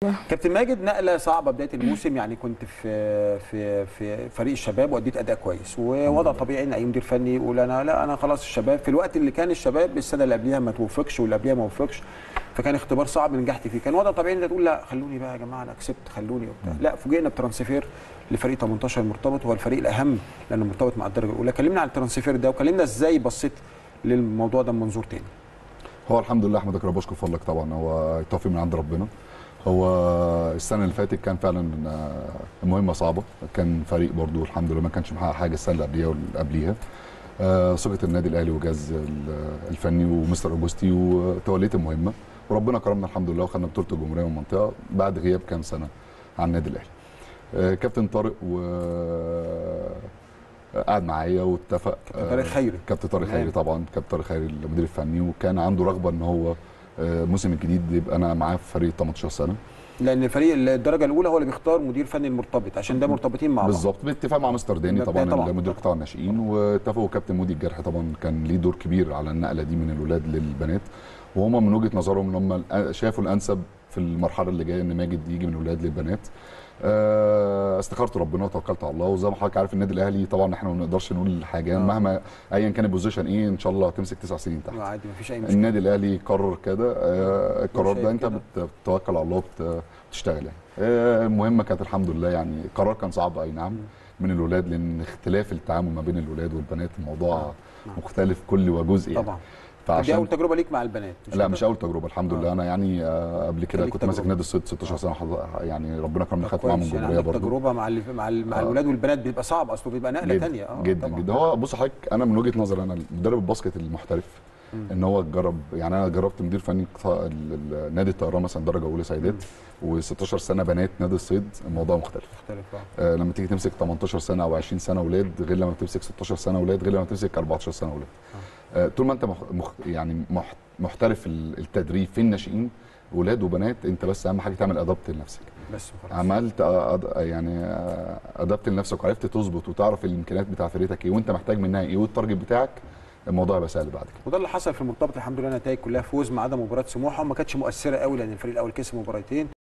كابتن ماجد نقله صعبه بدايه الموسم يعني كنت في في في فريق الشباب واديت اداء كويس ووضع طبيعي ان اي مدير فني يقول انا لا انا خلاص الشباب في الوقت اللي كان الشباب السنه اللي قبليها ما توفقش واللي قبليها ما وفقش فكان اختبار صعب نجحت فيه كان وضع طبيعي ان انت تقول لا خلوني بقى يا جماعه انا كسبت خلوني وبتاع لا فوجئنا بترانسفير لفريق 18 مرتبط هو الفريق الاهم لانه مرتبط مع الدرجه الاولى كلمنا عن الترانسفير ده وكلمنا ازاي بصيت للموضوع ده من منظور تاني هو الحمد لله احمد اكرم بشكر فضلك طبعا هو التوفيق من عند ربنا هو السنه اللي فاتت كان فعلا مهمه صعبه كان فريق برضو الحمد لله ما كانش محقق حاجه السنه اللي قبليها واللي قبليها آه، ثقه النادي الاهلي وجهاز الفني ومستر اوجوستي وتوليت المهمه وربنا كرمنا الحمد لله وخدنا بطوله الجمهوريه من المنطقه بعد غياب كام سنه عن النادي الاهلي آه، كابتن طارق و قعد معايا واتفق كابتن طارق خيري كابتن طارق تمام. خيري طبعا كابتن طارق خيري المدير الفني وكان عنده رغبه ان هو آه، الموسم الجديد يبقى انا معاه في فريق 18 سنه لان فريق الدرجه الاولى هو اللي بيختار مدير فني المرتبط عشان ده مرتبطين مع بعض بالظبط باتفاق مع مستر داني ده- طبعا, طبعاً. المدير قطاع الناشئين واتفقوا كابتن مودي الجرح طبعا كان ليه دور كبير على النقله دي من الولاد للبنات وهم من وجهه نظرهم ان هم شافوا الانسب في المرحله اللي جايه ان ماجد يجي من الولاد للبنات آه، استخرت ربنا وتوكلت على الله وزي ما حضرتك عارف النادي الاهلي طبعا احنا ما نقدرش نقول حاجه آه. مهما ايا كان البوزيشن ايه ان شاء الله هتمسك تسع سنين تحت عادي مفيش اي مشكله النادي الاهلي قرر كده آه، القرار شايف ده انت كده. بت- بتتوكل على الله وبتشتغل يعني آه، المهمه كانت الحمد لله يعني القرار كان صعب اي نعم من الولاد لان اختلاف التعامل ما بين الولاد والبنات الموضوع آه، نعم. مختلف كل وجزء يعني طبعا دي اول فعشان تجربه ليك مع البنات لا كده؟ مش اول تجربه الحمد آه. لله انا يعني آه، قبل كده خليك كنت ماسك تجربة. نادي الصيد 16 سنه حض- يعني ربنا كرمني طب خدت معاهم كويس، يعني الجمهوريه عندك برضه تجربه مع ال مع, ال مع آه. الولاد والبنات بيبقى صعب اصله بيبقى نقله جدا ثانيه اه جدا طبعاً. جدا هو بص حضرتك انا من وجهه نظري انا مدرب الباسكت المحترف مم. ان هو جرب يعني انا جربت مدير فني قطاع ال- ال- نادي الطيران مثلا درجه اولى سيدات و16 سنه بنات نادي الصيد الموضوع مختلف مختلف اه آه لما تيجي تمسك 18 سنه او 20 سنه اولاد غير لما تمسك 16 سنه اولاد غير لما تمسك 14 سنه اولاد آه طول ما انت مخ... مخ... يعني مح... محترف ال- التدريب في الناشئين ولاد وبنات انت بس اهم حاجه تعمل ادابت لنفسك بس خلاص عملت أد... يعني ادابت لنفسك وعرفت تظبط وتعرف الامكانيات بتاع فريقك ايه وانت محتاج منها ايه والتارجت بتاعك الموضوع يبقى سهل بعد كده وده اللي حصل في المرتبط الحمد لله نتائج كلها فوز ما عدا مباراه سموحه وما كانتش مؤثره قوي لان الفريق الاول كسب مباراتين